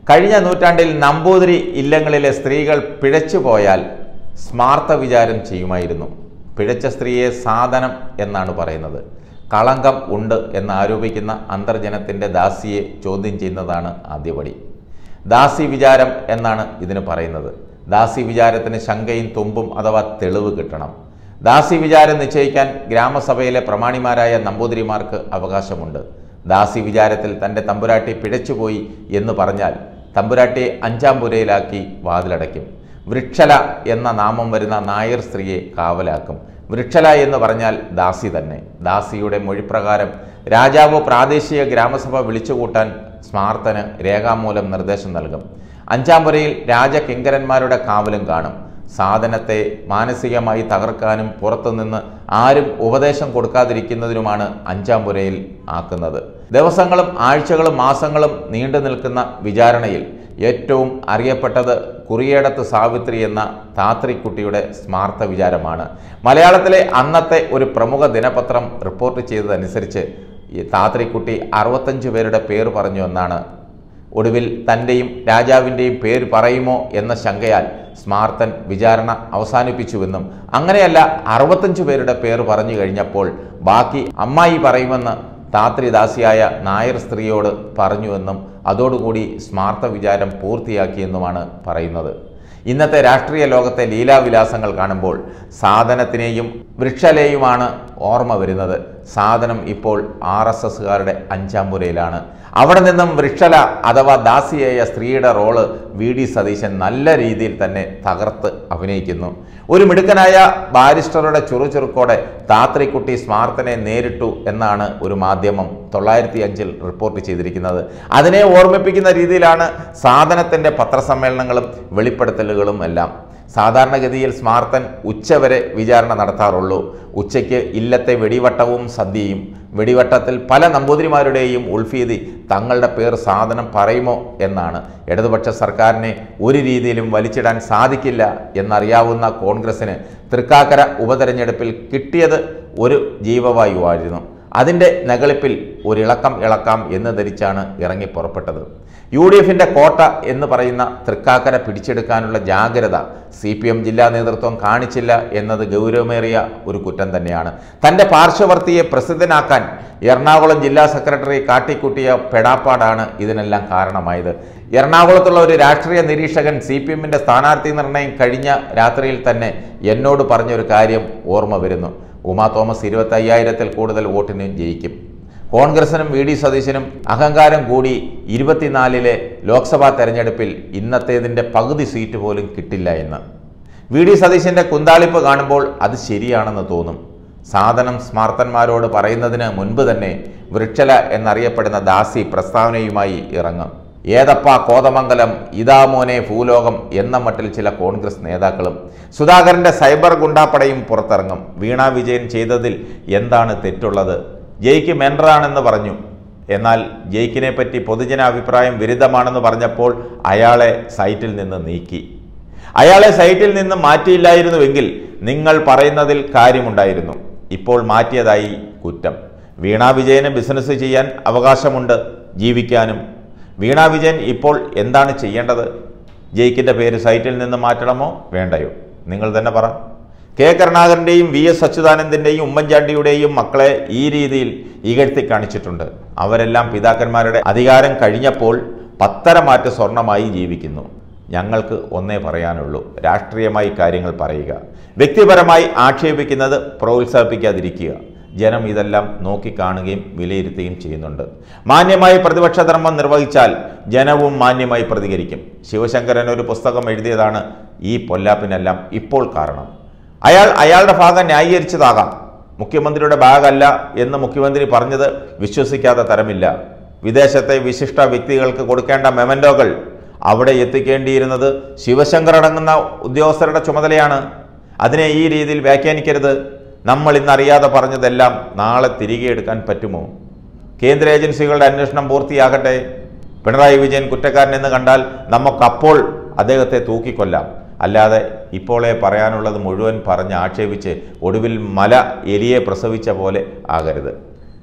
കഴിഞ്ഞ നൂറ്റാണ്ടിൽ നമ്പൂതിരി ഇല്ലങ്ങളിലെ സ്ത്രീകൾ പിഴച്ചുപോയാൽ സ്മാർത്ഥ വിചാരം ചെയ്യുമായിരുന്നു പിഴച്ച സ്ത്രീയെ സാധനം എന്നാണ് പറയുന്നത് കളങ്കം ഉണ്ട് എന്ന് ആരോപിക്കുന്ന അന്തർജനത്തിൻ്റെ ദാസിയെ ചോദ്യം ചെയ്യുന്നതാണ് ആദ്യപടി ദാസി വിചാരം എന്നാണ് ഇതിന് പറയുന്നത് ദാസി വിചാരത്തിന് ശങ്കയും തുമ്പും അഥവാ തെളിവ് കിട്ടണം ദാസി വിചാരം നിശ്ചയിക്കാൻ ഗ്രാമസഭയിലെ പ്രമാണിമാരായ നമ്പൂതിരിമാർക്ക് അവകാശമുണ്ട് ദാസി വിചാരത്തിൽ തൻ്റെ തമ്പുരാട്ടി പിഴച്ചുപോയി എന്ന് പറഞ്ഞാൽ തമ്പുരാട്ടിയെ അഞ്ചാം പുരയിലാക്കി വാതിലടയ്ക്കും വൃക്ഷല എന്ന നാമം വരുന്ന നായർ സ്ത്രീയെ കാവലാക്കും വൃക്ഷല എന്ന് പറഞ്ഞാൽ ദാസി തന്നെ ദാസിയുടെ മൊഴിപ്രകാരം രാജാവ് പ്രാദേശിക ഗ്രാമസഭ വിളിച്ചുകൂട്ടാൻ സ്മാർത്തന് രേഖാമൂലം നിർദ്ദേശം നൽകും അഞ്ചാം പുരയിൽ രാജകിങ്കരന്മാരുടെ കാവലും കാണും സാധനത്തെ മാനസികമായി തകർക്കാനും പുറത്തുനിന്ന് ആരും ഉപദേശം കൊടുക്കാതിരിക്കുന്നതിനുമാണ് അഞ്ചാം പുരയിൽ ആക്കുന്നത് ദിവസങ്ങളും ആഴ്ചകളും മാസങ്ങളും നീണ്ടു നിൽക്കുന്ന വിചാരണയിൽ ഏറ്റവും അറിയപ്പെട്ടത് കുറിയേടത്ത് സാവിത്രി എന്ന താത്രിക്കുട്ടിയുടെ സ്മാർത്ഥ വിചാരമാണ് മലയാളത്തിലെ അന്നത്തെ ഒരു പ്രമുഖ ദിനപത്രം റിപ്പോർട്ട് ചെയ്തതനുസരിച്ച് ഈ താത്രിക്കുട്ടി അറുപത്തഞ്ച് പേരുടെ പേര് പറഞ്ഞു എന്നാണ് ഒടുവിൽ തൻ്റെയും രാജാവിൻ്റെയും പേര് പറയുമോ എന്ന ശങ്കയാൽ സ്മാർത്തൻ വിചാരണ അവസാനിപ്പിച്ചുവെന്നും അങ്ങനെയല്ല അറുപത്തഞ്ച് പേരുടെ പേര് പറഞ്ഞു കഴിഞ്ഞപ്പോൾ ബാക്കി അമ്മായി പറയുമെന്ന് താത്രിദാസിയായ നായർ സ്ത്രീയോട് പറഞ്ഞുവെന്നും അതോടുകൂടി സ്മാർത്ത വിചാരം പൂർത്തിയാക്കിയെന്നുമാണ് പറയുന്നത് ഇന്നത്തെ രാഷ്ട്രീയ ലോകത്തെ ലീലാവിലാസങ്ങൾ കാണുമ്പോൾ സാധനത്തിനെയും വൃക്ഷലെയുമാണ് ഓർമ്മ വരുന്നത് സാധനം ഇപ്പോൾ ആർ എസ് എസുകാരുടെ അഞ്ചാം പുരയിലാണ് അവിടെ നിന്നും വൃക്ഷല അഥവാ ദാസിയായ സ്ത്രീയുടെ റോള് വി ഡി സതീശൻ നല്ല രീതിയിൽ തന്നെ തകർത്ത് അഭിനയിക്കുന്നു ഒരു മിടുക്കനായ ബാരിസ്റ്ററുടെ ചുറുചുറുക്കോടെ താത്രിക്കുട്ടി സ്മാർത്തനെ നേരിട്ടു എന്നാണ് ഒരു മാധ്യമം തൊള്ളായിരത്തി അഞ്ചിൽ റിപ്പോർട്ട് ചെയ്തിരിക്കുന്നത് അതിനെ ഓർമ്മിപ്പിക്കുന്ന രീതിയിലാണ് സാധനത്തിൻ്റെ പത്രസമ്മേളനങ്ങളും വെളിപ്പെടുത്തലുകളും എല്ലാം സാധാരണഗതിയിൽ സ്മാർത്തൻ ഉച്ചവരെ വിചാരണ നടത്താറുള്ളൂ ഉച്ചയ്ക്ക് ഇല്ലത്തെ വെടിവട്ടവും സദ്യയും വെടിവട്ടത്തിൽ പല നമ്പൂതിരിമാരുടെയും ഉൾഫീതി തങ്ങളുടെ പേർ സാധനം പറയുമോ എന്നാണ് ഇടതുപക്ഷ സർക്കാരിനെ ഒരു രീതിയിലും വലിച്ചിടാൻ സാധിക്കില്ല എന്നറിയാവുന്ന കോൺഗ്രസിന് തൃക്കാക്കര ഉപതെരഞ്ഞെടുപ്പിൽ കിട്ടിയത് ഒരു ജീവവായുവായിരുന്നു അതിൻ്റെ നകളിപ്പിൽ ഒരിളക്കം ഇളക്കാം എന്ന് ധരിച്ചാണ് ഇറങ്ങി പുറപ്പെട്ടത് യു ഡി എഫിൻ്റെ കോട്ട എന്ന് പറയുന്ന തൃക്കാക്കര പിടിച്ചെടുക്കാനുള്ള ജാഗ്രത സി പി എം ജില്ലാ നേതൃത്വം കാണിച്ചില്ല എന്നത് ഗൗരവമേറിയ ഒരു കുറ്റം തന്നെയാണ് തൻ്റെ പാർശ്വവർത്തിയെ പ്രസിദ്ധനാക്കാൻ എറണാകുളം ജില്ലാ സെക്രട്ടറി കാട്ടിക്കൂട്ടിയ പെടാപ്പാടാണ് ഇതിനെല്ലാം കാരണമായത് എറണാകുളത്തുള്ള ഒരു രാഷ്ട്രീയ നിരീക്ഷകൻ സി പി എമ്മിൻ്റെ സ്ഥാനാർത്ഥി നിർണയം കഴിഞ്ഞ രാത്രിയിൽ തന്നെ എന്നോട് പറഞ്ഞൊരു കാര്യം ഓർമ്മ വരുന്നു ഉമാ തോമസ് ഇരുപത്തി അയ്യായിരത്തിൽ കൂടുതൽ വോട്ടിന് ജയിക്കും കോൺഗ്രസിനും വി ഡി സതീശനും അഹങ്കാരം കൂടി ഇരുപത്തിനാലിലെ ലോക്സഭാ തെരഞ്ഞെടുപ്പിൽ ഇന്നത്തേതിൻ്റെ പകുതി സീറ്റ് പോലും കിട്ടില്ല എന്ന് വി ഡി സതീശൻ്റെ കുന്താളിപ്പ് കാണുമ്പോൾ അത് ശരിയാണെന്ന് തോന്നും സാധനം സ്മാർത്തന്മാരോട് പറയുന്നതിന് മുൻപ് തന്നെ വൃക്ഷല എന്നറിയപ്പെടുന്ന ദാസി പ്രസ്താവനയുമായി ഇറങ്ങും ഏതപ്പ കോതമംഗലം ഇതാ മോനെ ഭൂലോകം എന്ന മട്ടിൽ ചില കോൺഗ്രസ് നേതാക്കളും സുധാകരന്റെ സൈബർ ഗുണ്ടാപ്പടയും പുറത്തിറങ്ങും വീണ വിജയൻ ചെയ്തതിൽ എന്താണ് തെറ്റുള്ളത് ജയ്ക്ക് മെൻഡറാണെന്ന് പറഞ്ഞു എന്നാൽ ജയ്ക്കിനെ പറ്റി പൊതുജനാഭിപ്രായം വിരുദ്ധമാണെന്ന് പറഞ്ഞപ്പോൾ അയാളെ സൈറ്റിൽ നിന്ന് നീക്കി അയാളെ സൈറ്റിൽ നിന്ന് മാറ്റിയില്ലായിരുന്നുവെങ്കിൽ നിങ്ങൾ പറയുന്നതിൽ കാര്യമുണ്ടായിരുന്നു ഇപ്പോൾ മാറ്റിയതായി കുറ്റം വീണ വിജയന് ബിസിനസ് ചെയ്യാൻ അവകാശമുണ്ട് ജീവിക്കാനും വീണ വിജയൻ ഇപ്പോൾ എന്താണ് ചെയ്യേണ്ടത് ജയിക്കിൻ്റെ പേര് സൈറ്റിൽ നിന്ന് മാറ്റണമോ വേണ്ടയോ നിങ്ങൾ തന്നെ പറ കെ കരുണാകരൻ്റെയും വി എസ് അച്യുതാനന്ദൻ്റെയും ഉമ്മൻചാണ്ടിയുടെയും മക്കളെ ഈ രീതിയിൽ ഇകഴ്ത്തി കാണിച്ചിട്ടുണ്ട് അവരെല്ലാം പിതാക്കന്മാരുടെ അധികാരം കഴിഞ്ഞപ്പോൾ പത്തര മാറ്റ സ്വർണമായി ജീവിക്കുന്നു ഞങ്ങൾക്ക് ഒന്നേ പറയാനുള്ളൂ രാഷ്ട്രീയമായി കാര്യങ്ങൾ പറയുക വ്യക്തിപരമായി ആക്ഷേപിക്കുന്നത് പ്രോത്സാഹിപ്പിക്കാതിരിക്കുക ജനം ഇതെല്ലാം നോക്കിക്കാണുകയും വിലയിരുത്തുകയും ചെയ്യുന്നുണ്ട് മാന്യമായി പ്രതിപക്ഷ ധർമ്മം നിർവഹിച്ചാൽ ജനവും മാന്യമായി പ്രതികരിക്കും ശിവശങ്കരൻ ഒരു പുസ്തകം എഴുതിയതാണ് ഈ പൊല്ലാപ്പിനെല്ലാം ഇപ്പോൾ കാരണം അയാൾ അയാളുടെ ഭാഗം ന്യായീകരിച്ചതാകാം മുഖ്യമന്ത്രിയുടെ ബാഗല്ല എന്ന് മുഖ്യമന്ത്രി പറഞ്ഞത് വിശ്വസിക്കാത്ത തരമില്ല വിദേശത്തെ വിശിഷ്ട വ്യക്തികൾക്ക് കൊടുക്കേണ്ട മെമൻറ്റോകൾ അവിടെ എത്തിക്കേണ്ടിയിരുന്നത് ശിവശങ്കർ അടങ്ങുന്ന ഉദ്യോഗസ്ഥരുടെ ചുമതലയാണ് അതിനെ ഈ രീതിയിൽ വ്യാഖ്യാനിക്കരുത് നമ്മൾ ഇന്നറിയാതെ പറഞ്ഞതെല്ലാം നാളെ തിരികെ എടുക്കാൻ പറ്റുമോ കേന്ദ്ര ഏജൻസികളുടെ അന്വേഷണം പൂർത്തിയാകട്ടെ പിണറായി വിജയൻ കുറ്റക്കാരൻ എന്ന് കണ്ടാൽ നമുക്കപ്പോൾ അദ്ദേഹത്തെ തൂക്കിക്കൊല്ലാം അല്ലാതെ ഇപ്പോളെ പറയാനുള്ളത് മുഴുവൻ പറഞ്ഞ് ആക്ഷേപിച്ച് ഒടുവിൽ മല എലിയെ പ്രസവിച്ച പോലെ ആകരുത്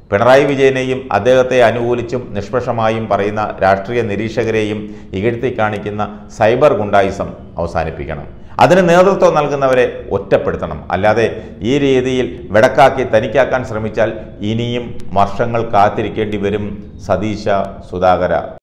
പിണറായി വിജയനെയും അദ്ദേഹത്തെ അനുകൂലിച്ചും നിഷ്പക്ഷമായും പറയുന്ന രാഷ്ട്രീയ നിരീക്ഷകരെയും ഇകഴ്ത്തി കാണിക്കുന്ന സൈബർ ഗുണ്ടായിസം അവസാനിപ്പിക്കണം അതിന് നേതൃത്വം നൽകുന്നവരെ ഒറ്റപ്പെടുത്തണം അല്ലാതെ ഈ രീതിയിൽ വെടക്കാക്കി തനിക്കാക്കാൻ ശ്രമിച്ചാൽ ഇനിയും വർഷങ്ങൾ കാത്തിരിക്കേണ്ടി വരും സതീശ സുധാകര